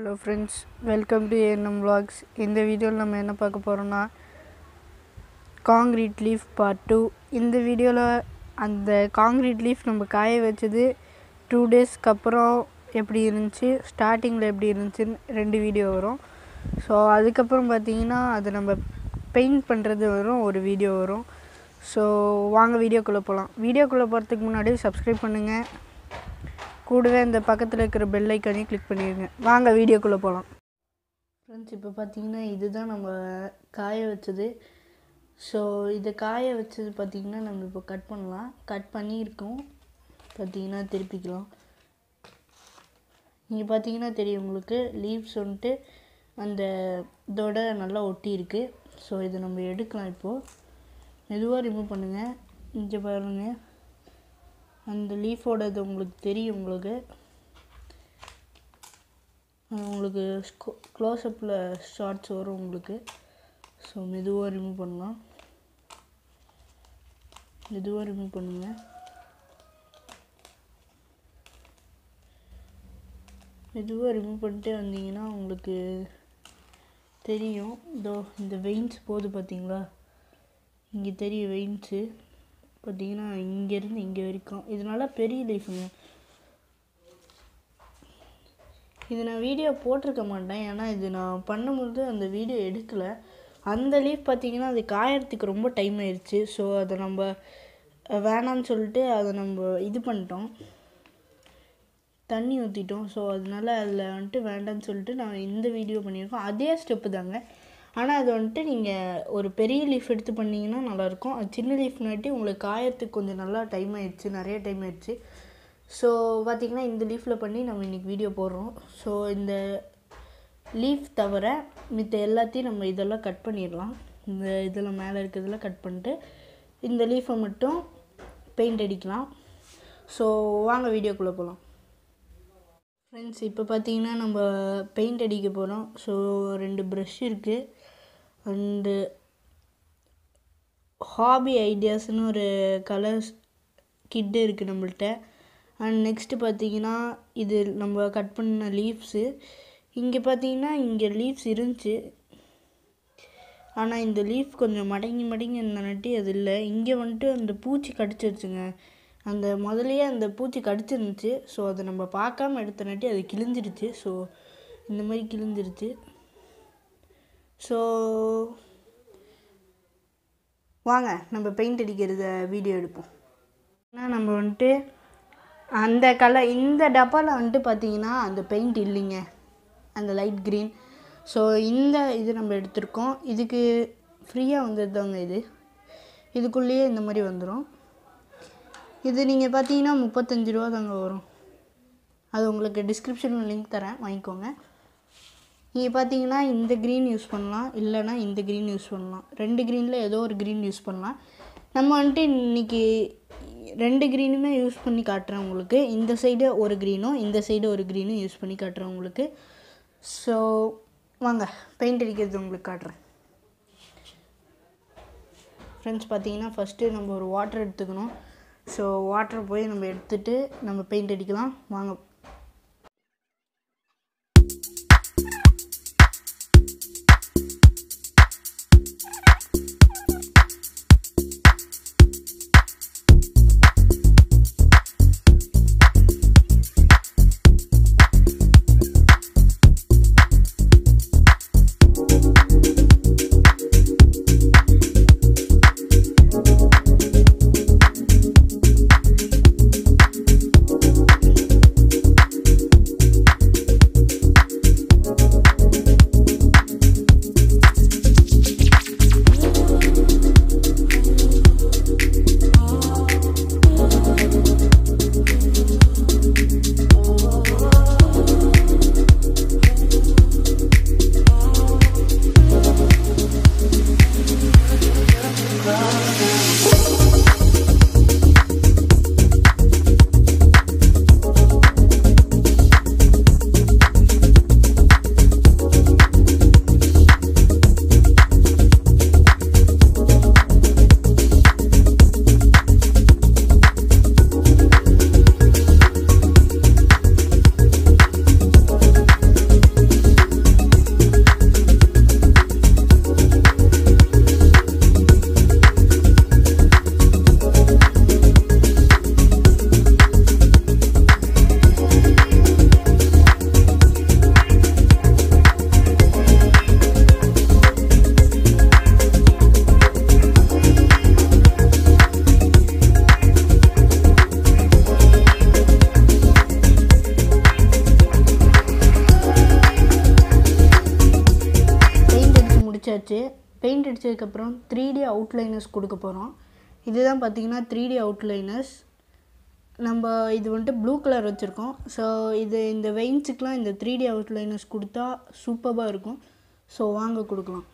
hello friends welcome to ANM vlogs இந்த வீடியோவில் நம்ம என்ன பார்க்க போகிறோம்னா காங்க்ரீட் லீஃப் பார்ட் டூ இந்த வீடியோவில் அந்த காங்க்ரீட் லீஃப் நம்ம காய வச்சது டூ டேஸ்க்கு அப்புறம் எப்படி இருந்துச்சு ஸ்டார்டிங்கில் எப்படி இருந்துச்சுன்னு ரெண்டு வீடியோ வரும் ஸோ அதுக்கப்புறம் பார்த்தீங்கன்னா அது நம்ம பெயிண்ட் பண்ணுறது வரும் ஒரு வீடியோ வரும் ஸோ வாங்க வீடியோக்குள்ளே போகலாம் வீடியோக்குள்ளே போகிறதுக்கு முன்னாடி சப்ஸ்கிரைப் பண்ணுங்கள் கூடவே இந்த பக்கத்தில் இருக்கிற பெல் ஐக்கானையும் கிளிக் பண்ணிடுங்க வாங்க வீடியோக்குள்ளே போகலாம் ஃப்ரெண்ட்ஸ் இப்போ பார்த்தீங்கன்னா இதுதான் நம்ம காய வச்சது ஸோ இதை காய வச்சது பார்த்திங்கன்னா நம்ம இப்போ கட் பண்ணலாம் கட் பண்ணியிருக்கோம் பார்த்தீங்கன்னா திருப்பிக்கலாம் இங்கே பார்த்தீங்கன்னா தெரியும் உங்களுக்கு லீவ்ஸ் வந்துட்டு அந்த இதோட நல்லா ஒட்டி இருக்கு ஸோ இதை நம்ம எடுக்கலாம் இப்போது மெதுவாக ரிமூவ் பண்ணுங்கள் இங்கே பாருங்கள் அந்த லீஃபோட இது உங்களுக்கு தெரியும் உங்களுக்கு அது உங்களுக்கு க்ளோஸ்அப்பில் ஷார்ட்ஸ் வரும் உங்களுக்கு ஸோ மெதுவாக ரிமூவ் பண்ணலாம் மெதுவாக ரிமூவ் பண்ணுங்க மெதுவாக ரிமூவ் பண்ணிட்டே வந்தீங்கன்னா உங்களுக்கு தெரியும் இதோ இந்த வெயின்ஸ் போகுது பார்த்தீங்களா இங்கே தெரியும் வெயின்ஸு பார்த்தீங்கன்னா இங்கேருந்து இங்கே வரைக்கும் இதனால பெரிய லீஃபுங்க இது நான் வீடியோ போட்டிருக்க மாட்டேன் ஏன்னா இது நான் பண்ணும்போது அந்த வீடியோ எடுக்கலை அந்த லீஃப் பார்த்தீங்கன்னா அது காயறதுக்கு ரொம்ப டைம் ஆயிடுச்சு ஸோ அதை நம்ம வேணான்னு சொல்லிட்டு அதை நம்ம இது பண்ணிட்டோம் தண்ணி ஊற்றிட்டோம் ஸோ அதனால அதில் வந்துட்டு வேண்டான்னு சொல்லிட்டு நான் இந்த வீடியோ பண்ணியிருக்கோம் அதே ஸ்டெப்பு தாங்க ஆனால் அது வந்துட்டு நீங்கள் ஒரு பெரிய லீஃப் எடுத்து பண்ணிங்கன்னா நல்லாயிருக்கும் அது சின்ன லீஃப்னாட்டி உங்களுக்கு காயறதுக்கு கொஞ்சம் நல்லா டைம் ஆயிடுச்சு நிறைய டைம் ஆயிடுச்சு ஸோ பார்த்திங்கன்னா இந்த லீஃபில் பண்ணி நம்ம இன்றைக்கி வீடியோ போடுறோம் ஸோ இந்த லீஃப் தவிர மித்த எல்லாத்தையும் நம்ம இதெல்லாம் கட் பண்ணிடலாம் இந்த இதெல்லாம் மேலே இருக்கிறதெல்லாம் கட் பண்ணிட்டு இந்த லீஃபை மட்டும் பெயிண்ட் அடிக்கலாம் ஸோ வாங்க வீடியோக்குள்ளே போகலாம் ஃப்ரெண்ட்ஸ் இப்போ பார்த்தீங்கன்னா நம்ம பெயிண்ட் அடிக்க போகிறோம் ஸோ ரெண்டு ப்ரஷ் இருக்குது அண்டு ஹாபி ஐடியாஸ்னு ஒரு கலர்ஸ் கிட்டு இருக்குது நம்மள்ட்ட அண்ட் நெக்ஸ்ட்டு பார்த்தீங்கன்னா இது நம்ம கட் பண்ண லீவ்ஸு இங்கே பார்த்தீங்கன்னா இங்கே லீவ்ஸ் இருந்துச்சு ஆனால் இந்த லீஃப் கொஞ்சம் மடங்கி மடங்கி இருந்தனாட்டி அது இல்லை இங்கே வந்துட்டு அந்த பூச்சி கடிச்சிருச்சுங்க அந்த முதலையே அந்த பூச்சி கடிச்சிருந்துச்சு ஸோ அதை நம்ம பார்க்காம எடுத்தனாட்டி அது கிழிஞ்சிருச்சு ஸோ இந்த மாதிரி கிழிஞ்சிருச்சு ஸோ வாங்க நம்ம பெயிண்ட் அடிக்கிறத வீடியோ எடுப்போம் ஏன்னா நம்ம வந்துட்டு அந்த கலர் இந்த டப்பாவில் வந்துட்டு பார்த்தீங்கன்னா அந்த பெயிண்ட் இல்லைங்க அந்த லைட் க்ரீன் ஸோ இந்த இது நம்ம எடுத்திருக்கோம் இதுக்கு ஃப்ரீயாக வந்துடுதாங்க இது இதுக்குள்ளேயே இந்த மாதிரி வந்துடும் இது நீங்கள் பார்த்தீங்கன்னா முப்பத்தஞ்சு ரூபா தாங்க வரும் அது உங்களுக்கு டிஸ்கிரிப்ஷனில் லிங்க் தரேன் வாங்கிக்கோங்க நீங்கள் பார்த்தீங்கன்னா இந்த க்ரீன் யூஸ் பண்ணலாம் இல்லைனா இந்த க்ரீன் யூஸ் பண்ணலாம் ரெண்டு க்ரீனில் ஏதோ ஒரு க்ரீன் யூஸ் பண்ணலாம் நம்ம வந்துட்டு இன்றைக்கி ரெண்டு க்ரீனுமே யூஸ் பண்ணி காட்டுறேன் உங்களுக்கு இந்த சைடு ஒரு க்ரீனும் இந்த சைடு ஒரு க்ரீனும் யூஸ் பண்ணி காட்டுறேன் உங்களுக்கு ஸோ வாங்க பெயிண்ட் அடிக்கிறது உங்களுக்கு காட்டுறேன் ஃப்ரெண்ட்ஸ் பார்த்தீங்கன்னா ஃபஸ்ட்டு நம்ம ஒரு வாட்டர் எடுத்துக்கணும் ஸோ வாட்டர் போய் நம்ம எடுத்துகிட்டு நம்ம பெயிண்ட் அடிக்கலாம் வாங்க அடித்ததுக்கப்புறம் த்ரீ டி அவுட்லைனர்ஸ் கொடுக்க போகிறோம் இதுதான் பார்த்தீங்கன்னா த்ரீ டி அவுட்லைனர்ஸ் நம்ம இது வந்துட்டு ப்ளூ கலர் வச்சுருக்கோம் ஸோ இது இந்த வெயின்ஸுக்கெலாம் இந்த த்ரீ டி அவுட்லைனர்ஸ் கொடுத்தா சூப்பராக இருக்கும் ஸோ வாங்க கொடுக்கலாம்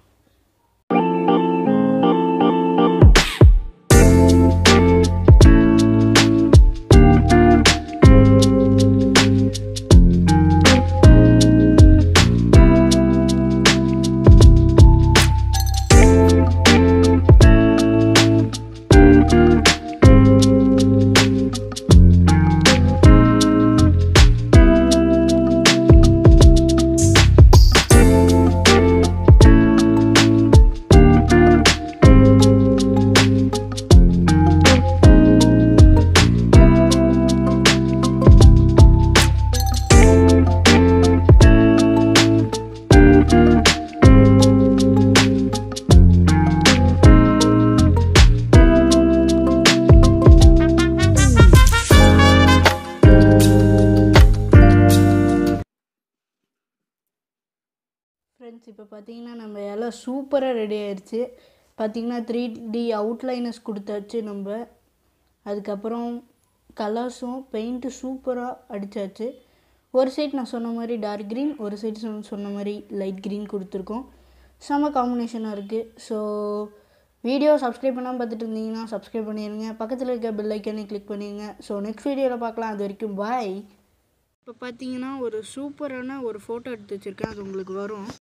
ஃப்ரெண்ட்ஸ் இப்போ பார்த்தீங்கன்னா நம்ம எல்லாம் சூப்பராக ரெடி ஆயிடுச்சு பார்த்தீங்கன்னா த்ரீ டி அவுட்லைனர்ஸ் கொடுத்தாச்சு நம்ம அதுக்கப்புறம் கலர்ஸும் பெயிண்ட்டு சூப்பராக அடித்தாச்சு ஒரு சைடு நான் சொன்ன மாதிரி டார்க் க்ரீன் ஒரு சைடு சொன்ன சொன்ன மாதிரி லைட் க்ரீன் கொடுத்துருக்கோம் செம்ம காம்பினேஷனாக இருக்குது ஸோ வீடியோ சப்ஸ்கிரைப் பண்ணாமல் பார்த்துட்டு இருந்தீங்கன்னா சப்ஸ்கிரைப் பண்ணிடுங்க பக்கத்தில் இருக்க பெல் ஐக்கனை கிளிக் பண்ணிடுங்க ஸோ நெக்ஸ்ட் வீடியோவில் பார்க்கலாம் அது வரைக்கும் பாய் இப்போ பார்த்தீங்கன்னா ஒரு சூப்பரான ஒரு ஃபோட்டோ எடுத்து வச்சுருக்கேன் அது உங்களுக்கு வரும்